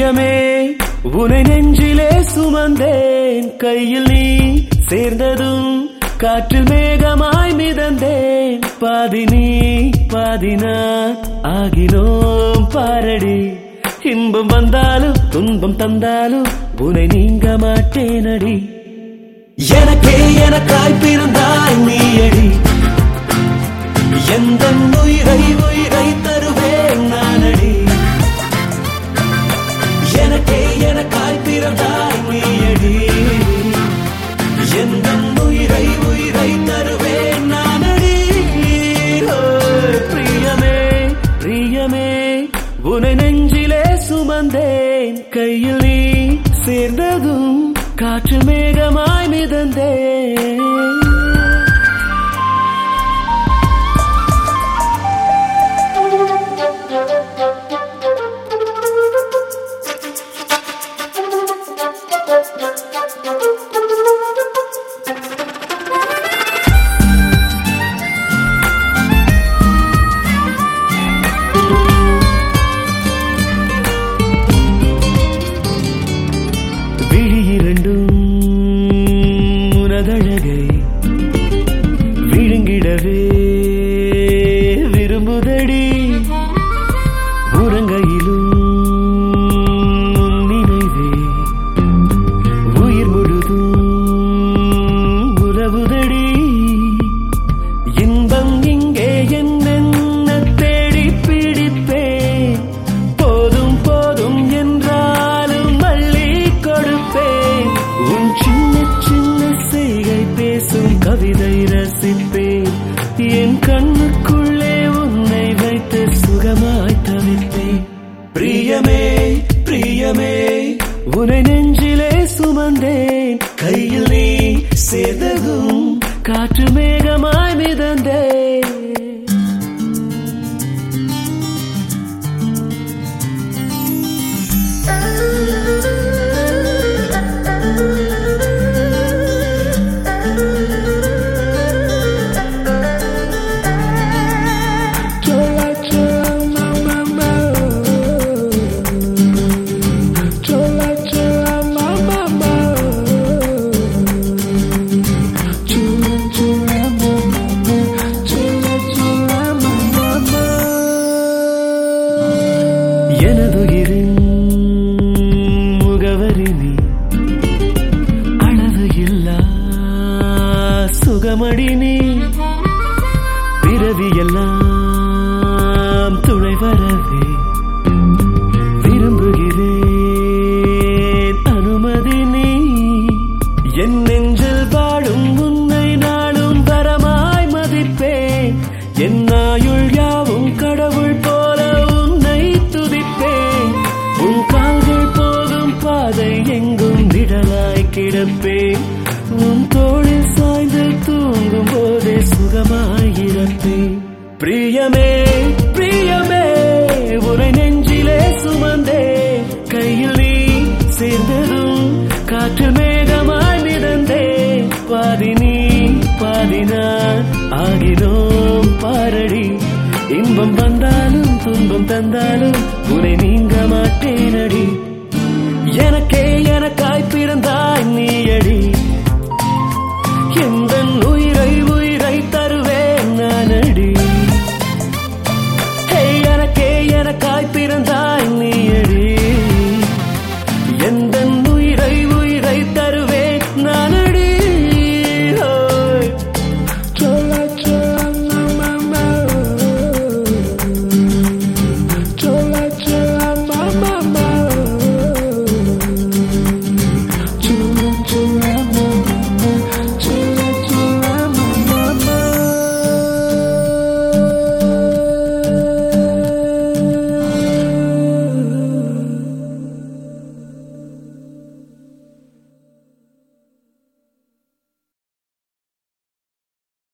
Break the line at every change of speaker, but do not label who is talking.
பிரியமே உனை நெஞ்சிலே சுமந்தேன் கையில் நீ சேர்ந்ததும் காற்றில் மேகமாய் மிதந்தேன் பாதி நீ பாதி நான் ஆகினோம் பாரடி இன்பம் வந்தாலும் துன்பம் தந்தாலும் உனை நீங்க மாட்டேனடி எனக்கே எனக்காய் பிறந்தாய் நீயடி எந்த உயிரை உயிரை தருவேன் நானடி எனக்கே எனக்காய் பிறந்தாய் நீயடி எந்த உயிரை உயிரை தருவேன் நானடி ஓ, பிரியமே பிரியமே உனை நெஞ்சிலே சுமந்தேன் கையில் நீ சேர்ந்ததும் காற்று மேகமாய் மிதந்தேன் விழி இரண்டும் உனதழகை விழுங்கிடவே விரும்புதடி உறங்கையிலும் உன் நினைவே உயிர் முழுதும் உறவுதடி இன்பம் இங்கே என்னென்ன தேடி பிடிப்பேன் போதும் போதும் என்றாலும் அள்ளி கொடுப்பேன் உன் சின்ன சின்ன செய்கை பேசும் கவிதை ரசிப்பேன் என் கண்ணுக்குள்ளே உன்னை வைத்து சுகமாய் தவிப்பேன் பிரியமே பிரியமே உனை நெஞ்சிலே சுமந்தேன் கையில் நீ சேர்ந்ததும் காற்று மேகமாய் மிதந்தேன்
Chola, chola, mama, mama. Chola, chola, mama, mama. Chola, chola, mama, chola, chola, mama,
எனதுயிரின் முகவரி நீ அளவு இல்லா சுகமடி நீ பிறவியெல்லாம் துணை வரவே விரும்புகிறேன் அனுமதி நீ என் நெஞ்சில் வாழும் உன்னை நாளும் வரமாய் மதிப்பேன் என் ஆயுள் யாவும் கடவுள் போல உன்னை துதிப்பேன் உன் கால்கள் போகும் பாதை எங்கும் நிழலாய் கிடப்பேன் உன் தோளில் சாய்ந்து தூங்கும் போதே சுகமாயிருப்பேன் பிரியமே பிரியமே உரை நெஞ்சிலே சுமந்தேன் கையில் நீ சேர்ந்ததும் காற்று மேகமாய் மிதந்தேன் பாதி நீ பாதி நான் ஆகினோம் பாரடி இன்பம் வந்தாலும் துன்பம் தந்தாலும் உன்னை நீங்க மாட்டேனடி எனக்கு